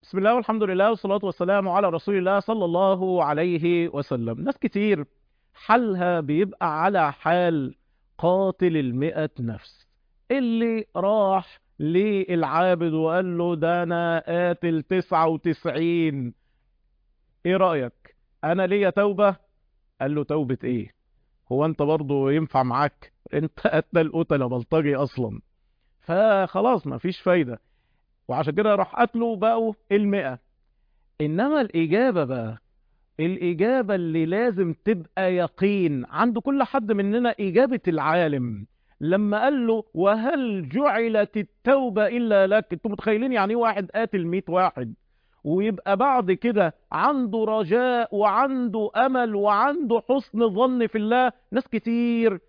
بسم الله والحمد لله والصلاة والسلام على رسول الله صلى الله عليه وسلم ناس كتير حالها بيبقى على حال قاتل المئة نفس اللي راح للعابد وقال له ده انا قاتل تسعة وتسعين ايه رأيك انا ليا توبة قال له توبة ايه هو انت برضو ينفع معاك انت قتل قتل بلطجي اصلا فخلاص ما فيش فايدة وعشان كده راح قتلوا بقوا المئة انما الاجابة بقى الاجابة اللي لازم تبقى يقين عند كل حد مننا اجابة العالم لما قال له وهل جعلت التوبة الا لك انتوا متخيلين يعني ايه واحد قاتل 100 واحد ويبقى بعد كده عنده رجاء وعنده امل وعنده حسن ظن في الله ناس كتير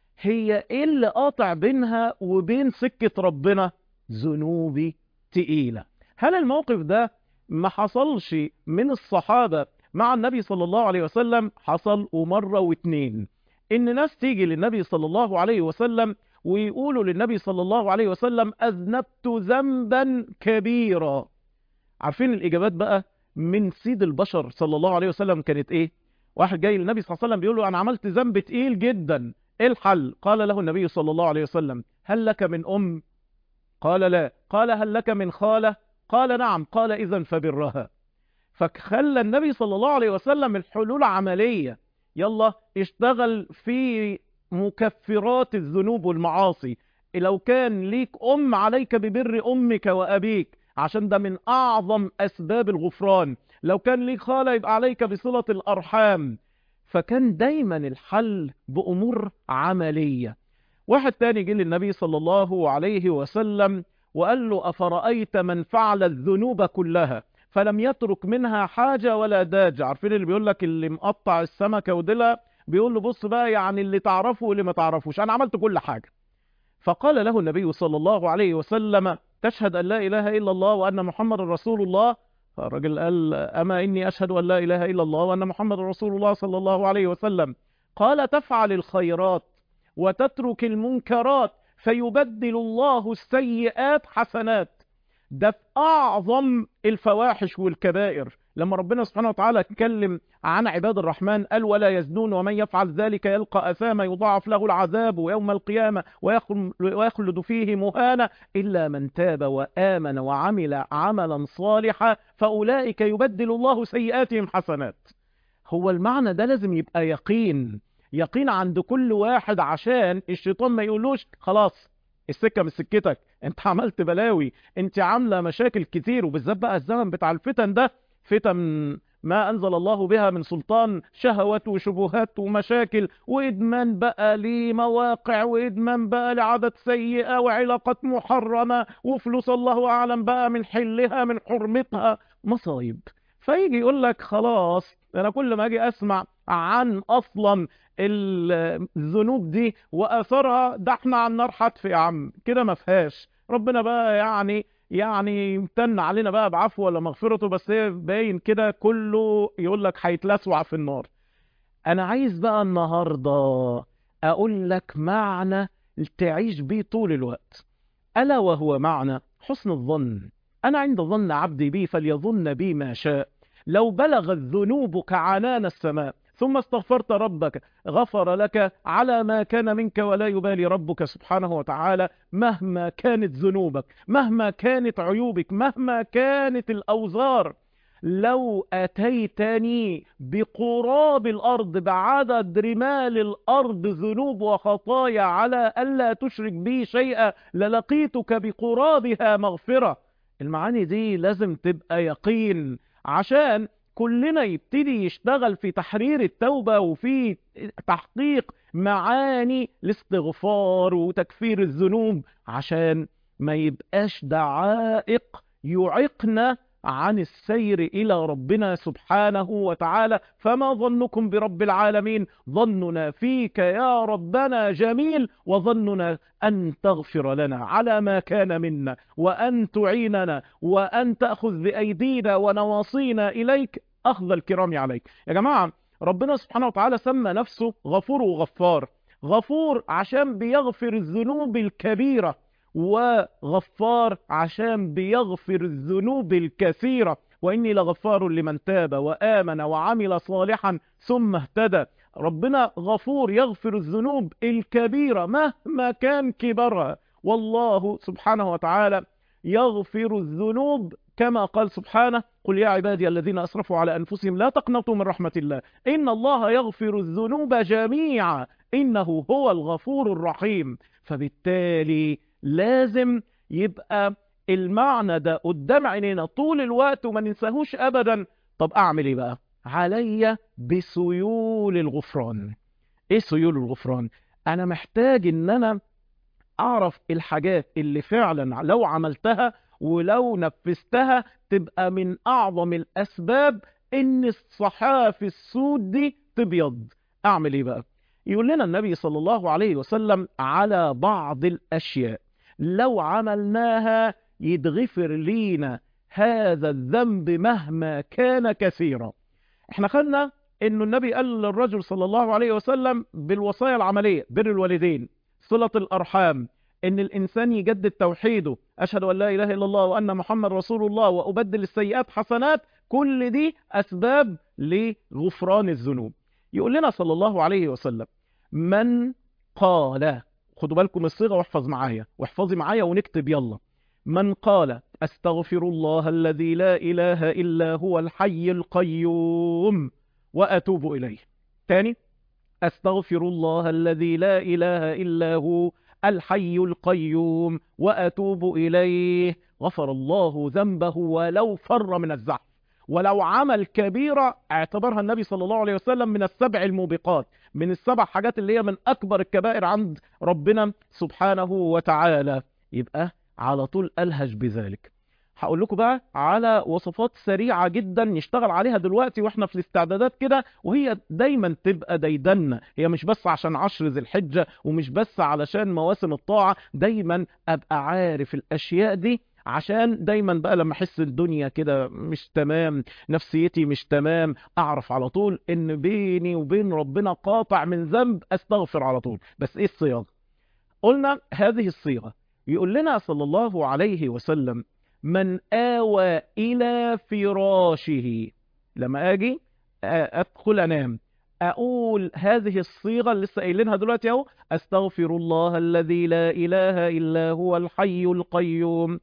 هي ايه اللي قاطع بينها وبين سكة ربنا ذنوبي تقيلة هل الموقف ده ما حصلش من الصحابة مع النبي صلى الله عليه وسلم حصل ومرة واتنين ان ناس تيجي للنبي صلى الله عليه وسلم ويقولوا للنبي صلى الله عليه وسلم اذنبت ذنبا كبيرا عارفين الاجابات بقى من سيد البشر صلى الله عليه وسلم كانت ايه واحد جاي للنبي صلى الله عليه وسلم بيقول له انا عملت ذنب تقيل جدا ايه الحل قال له النبي صلى الله عليه وسلم هل لك من ام قال لا قال هل لك من خالة قال نعم قال اذا فبرها فخلى النبي صلى الله عليه وسلم الحلول عملية يلا اشتغل في مكفرات الذنوب والمعاصي لو كان ليك ام عليك ببر امك وابيك عشان ده من اعظم اسباب الغفران لو كان ليك خالة يبقى عليك بصلة الارحام فكان دايما الحل بامور عملية واحد تاني جه للنبي صلى الله عليه وسلم وقال له افرأيت من فعل الذنوب كلها فلم يترك منها حاجة ولا داجة عارفين اللي بيقول لك اللي مقطع السمكة ودلها بيقول له بص بقى يعني اللي تعرفه واللي ما تعرفوش انا عملت كل حاجة فقال له النبي صلى الله عليه وسلم تشهد ان لا اله الا الله وان محمد رسول الله فالرجل قال اما اني اشهد ان لا اله الا الله وان محمد رسول الله صلى الله عليه وسلم قال تفعل الخيرات وتترك المنكرات فيبدل الله السيئات حسنات ده في اعظم الفواحش والكبائر لما ربنا سبحانه وتعالى اتكلم عن عباد الرحمن قال ولا يزنون ومن يفعل ذلك يلقى اثاما يضاعف له العذاب يوم القيامه ويخلد فيه مهانا الا من تاب وامن وعمل عملا صالحا فاولئك يبدل الله سيئاتهم حسنات هو المعنى ده لازم يبقى يقين يقين عند كل واحد عشان الشيطان ما يقولوش خلاص السكه مش سكتك انت عملت بلاوي انت عامله مشاكل كتير وبالذات بقى الزمن بتاع الفتن ده فتن ما انزل الله بها من سلطان شهوات وشبهات ومشاكل وادمان بقى لمواقع وادمان بقى لعادات سيئه وعلاقات محرمه وفلوس الله اعلم بقى من حلها من حرمتها مصايب فيجي يقول لك خلاص انا كل ما اجي اسمع عن اصلا الذنوب دي واثرها ده احنا على النار حتف يا عم كده ما فيهاش ربنا بقى يعني يعني يمتن علينا بقى بعفو ولا مغفرته بس هي باين كده كله يقول لك هيتلسوع في النار انا عايز بقى النهارده اقول لك معنى تعيش بيه طول الوقت الا وهو معنى حسن الظن انا عند ظن عبدي بي فليظن بي ما شاء لو بلغت ذنوبك عنان السماء ثم استغفرت ربك غفر لك على ما كان منك ولا يبالي ربك سبحانه وتعالى مهما كانت ذنوبك مهما كانت عيوبك مهما كانت الأوزار لو أتيتني بقراب الأرض بعدد رمال الأرض ذنوب وخطايا على ألا تشرك بي شيئا للقيتك بقرابها مغفرة المعاني دي لازم تبقى يقين عشان كلنا يبتدي يشتغل في تحرير التوبة وفي تحقيق معاني الاستغفار وتكفير الذنوب عشان ما يبقاش ده عائق يعيقنا عن السير إلى ربنا سبحانه وتعالى فما ظنكم برب العالمين ظننا فيك يا ربنا جميل وظننا أن تغفر لنا على ما كان منا وأن تعيننا وأن تأخذ بأيدينا ونواصينا إليك أخذ الكرام عليك يا جماعة ربنا سبحانه وتعالى سمى نفسه غفور وغفار غفور عشان بيغفر الذنوب الكبيرة وغفار عشان بيغفر الذنوب الكثيرة وإني لغفار لمن تاب وآمن وعمل صالحا ثم اهتدى ربنا غفور يغفر الذنوب الكبيرة مهما كان كبرها والله سبحانه وتعالى يغفر الذنوب كما قال سبحانه قل يا عبادي الذين أسرفوا على أنفسهم لا تقنطوا من رحمة الله إن الله يغفر الذنوب جميعا إنه هو الغفور الرحيم فبالتالي لازم يبقى المعنى ده قدام عينينا طول الوقت وما ننساهوش أبدا طب أعمل إيه بقى علي بسيول الغفران إيه سيول الغفران أنا محتاج إن أنا أعرف الحاجات اللي فعلا لو عملتها ولو نفذتها تبقى من أعظم الأسباب إن الصحاف السود دي تبيض أعمل إيه بقى يقول لنا النبي صلى الله عليه وسلم على بعض الأشياء لو عملناها يتغفر لينا هذا الذنب مهما كان كثيرا احنا خدنا انه النبي قال للرجل صلى الله عليه وسلم بالوصايا العملية بر الوالدين صلة الأرحام ان الانسان يجدد توحيده اشهد ان لا اله الا الله وان محمد رسول الله وابدل السيئات حسنات كل دي اسباب لغفران الذنوب يقول لنا صلى الله عليه وسلم من قال خدوا بالكم الصيغه واحفظ معايا واحفظي معايا ونكتب يلا من قال استغفر الله الذي لا اله الا هو الحي القيوم واتوب اليه تاني استغفر الله الذي لا اله الا هو الحي القيوم وأتوب إليه غفر الله ذنبه ولو فر من الزحف ولو عمل كبيرة اعتبرها النبي صلى الله عليه وسلم من السبع الموبقات من السبع حاجات اللي هي من أكبر الكبائر عند ربنا سبحانه وتعالى يبقى على طول ألهج بذلك هقول لكم بقى على وصفات سريعة جدا نشتغل عليها دلوقتي واحنا في الاستعدادات كده وهي دايما تبقى ديدنا هي مش بس عشان عشر ذي الحجة ومش بس علشان مواسم الطاعة دايما ابقى عارف الاشياء دي عشان دايما بقى لما احس الدنيا كده مش تمام نفسيتي مش تمام اعرف على طول ان بيني وبين ربنا قاطع من ذنب استغفر على طول بس ايه الصيغة قلنا هذه الصيغة يقول لنا صلى الله عليه وسلم من آوى إلى فراشه لما أجي أدخل أنام أقول هذه الصيغة اللي لسه قايلينها دلوقتي أهو أستغفر الله الذي لا إله إلا هو الحي القيوم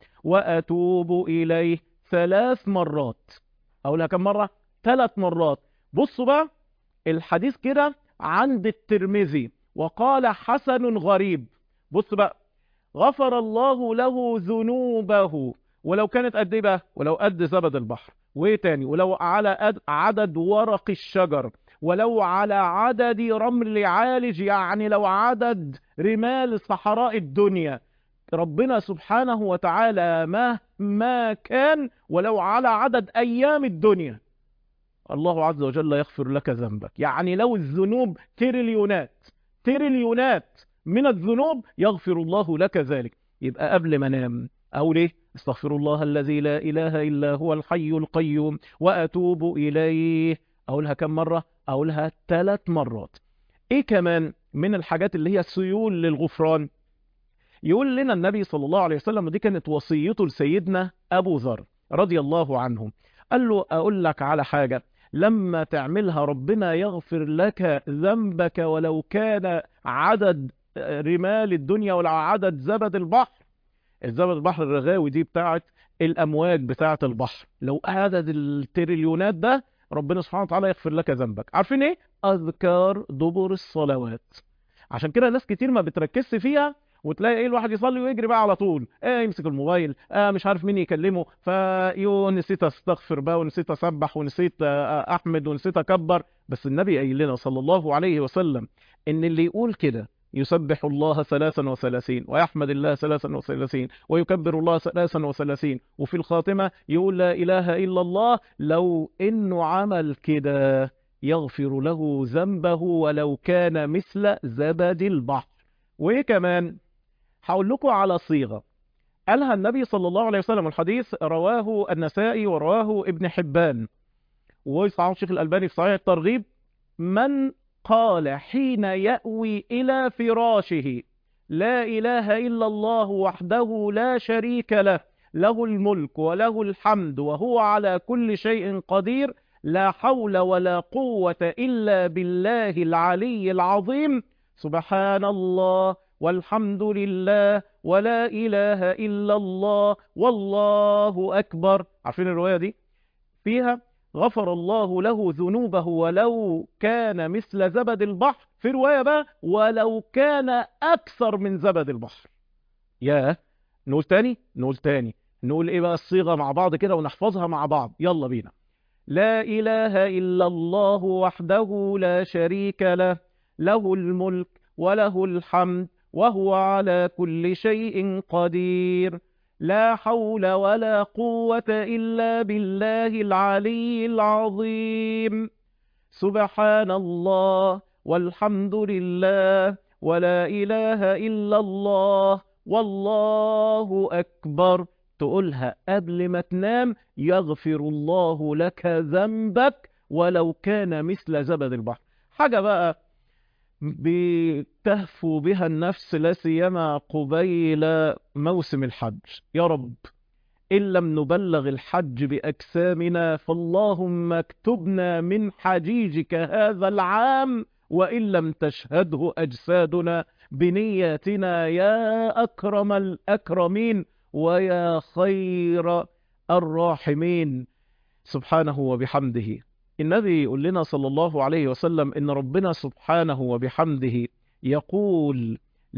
وأتوب إليه ثلاث مرات أقولها كم مرة؟ ثلاث مرات بصوا بقى الحديث كده عند الترمذي وقال حسن غريب بص بقى غفر الله له ذنوبه ولو كانت قد ايه بقى ولو قد زبد البحر وايه تاني ولو على عدد ورق الشجر ولو على عدد رمل عالج يعني لو عدد رمال صحراء الدنيا ربنا سبحانه وتعالى مهما كان ولو على عدد ايام الدنيا الله عز وجل يغفر لك ذنبك يعني لو الذنوب تريليونات تريليونات من الذنوب يغفر الله لك ذلك يبقى قبل ما انام او ليه استغفر الله الذي لا إله إلا هو الحي القيوم وأتوب إليه أقولها كم مرة؟ أقولها ثلاث مرات إيه كمان من الحاجات اللي هي سيول للغفران يقول لنا النبي صلى الله عليه وسلم ودي كانت وصيته لسيدنا أبو ذر رضي الله عنه قال له أقول لك على حاجة لما تعملها ربنا يغفر لك ذنبك ولو كان عدد رمال الدنيا ولا عدد زبد البحر الزبد البحر الرغاوي دي بتاعت الامواج بتاعت البحر لو عدد التريليونات ده ربنا سبحانه وتعالى يغفر لك ذنبك عارفين ايه اذكار دبر الصلوات عشان كده ناس كتير ما بتركزش فيها وتلاقي ايه الواحد يصلي ويجري بقى على طول ايه يمسك الموبايل آه مش عارف مين يكلمه فيو نسيت استغفر بقى ونسيت اسبح ونسيت آه احمد ونسيت اكبر بس النبي قايل لنا صلى الله عليه وسلم ان اللي يقول كده يسبح الله ثلاثا وثلاثين ويحمد الله ثلاثا وثلاثين ويكبر الله ثلاثا وثلاثين وفي الخاتمة يقول لا إله إلا الله لو إنه عمل كده يغفر له ذنبه ولو كان مثل زبد البحر وإيه كمان هقول لكم على صيغة قالها النبي صلى الله عليه وسلم الحديث رواه النسائي ورواه ابن حبان وصححه الشيخ الألباني في صحيح الترغيب من قال حين يأوي إلى فراشه لا إله إلا الله وحده لا شريك له له الملك وله الحمد وهو على كل شيء قدير لا حول ولا قوة إلا بالله العلي العظيم سبحان الله والحمد لله ولا إله إلا الله والله أكبر عارفين الرواية دي فيها غفر الله له ذنوبه ولو كان مثل زبد البحر في رواية بقى ولو كان أكثر من زبد البحر يا نقول تاني نقول تاني نقول ايه بقى الصيغة مع بعض كده ونحفظها مع بعض يلا بينا لا إله إلا الله وحده لا شريك له له الملك وله الحمد وهو على كل شيء قدير لا حول ولا قوة إلا بالله العلي العظيم سبحان الله والحمد لله ولا إله إلا الله والله أكبر تقولها قبل ما تنام يغفر الله لك ذنبك ولو كان مثل زبد البحر حاجة بقى بتهفو بها النفس لا سيما قبيل موسم الحج يا رب إن لم نبلغ الحج بأجسامنا فاللهم اكتبنا من حجيجك هذا العام وإن لم تشهده أجسادنا بنياتنا يا أكرم الأكرمين ويا خير الراحمين سبحانه وبحمده النبي يقول لنا صلى الله عليه وسلم إن ربنا سبحانه وبحمده يقول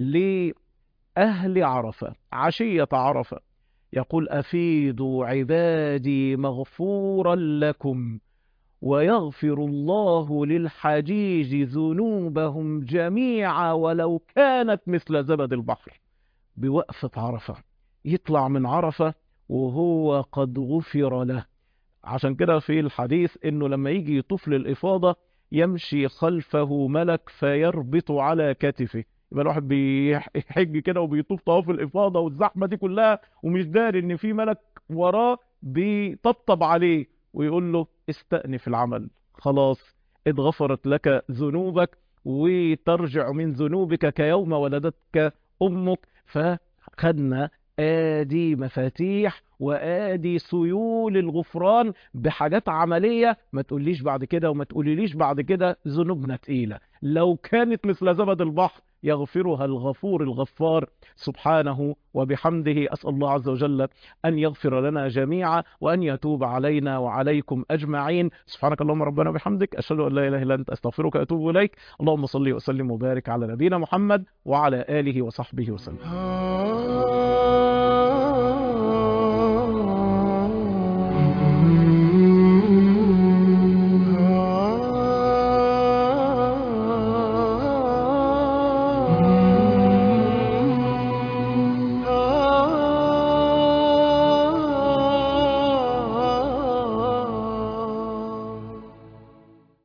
لأهل عرفة عشية عرفة يقول أفيدوا عبادي مغفورا لكم ويغفر الله للحجيج ذنوبهم جميعا ولو كانت مثل زبد البحر بوقفة عرفة يطلع من عرفة وهو قد غفر له عشان كده في الحديث انه لما يجي يطوف للإفاضة يمشي خلفه ملك فيربط على كتفه يبقى الواحد بيحج كده وبيطوف طواف الإفاضة والزحمة دي كلها ومش داري ان في ملك وراه بيطبطب عليه ويقول له استأنف العمل خلاص اتغفرت لك ذنوبك وترجع من ذنوبك كيوم ولدتك أمك فخدنا آدي مفاتيح وآدي سيول الغفران بحاجات عملية ما تقوليش بعد كده وما تقوليليش بعد كده ذنوبنا تقيلة لو كانت مثل زبد البحر يغفرها الغفور الغفار سبحانه وبحمده أسأل الله عز وجل أن يغفر لنا جميعا وأن يتوب علينا وعليكم أجمعين سبحانك اللهم ربنا وبحمدك أشهد أن لا إله إلا أنت أستغفرك وأتوب إليك اللهم صل وسلم وبارك على نبينا محمد وعلى آله وصحبه وسلم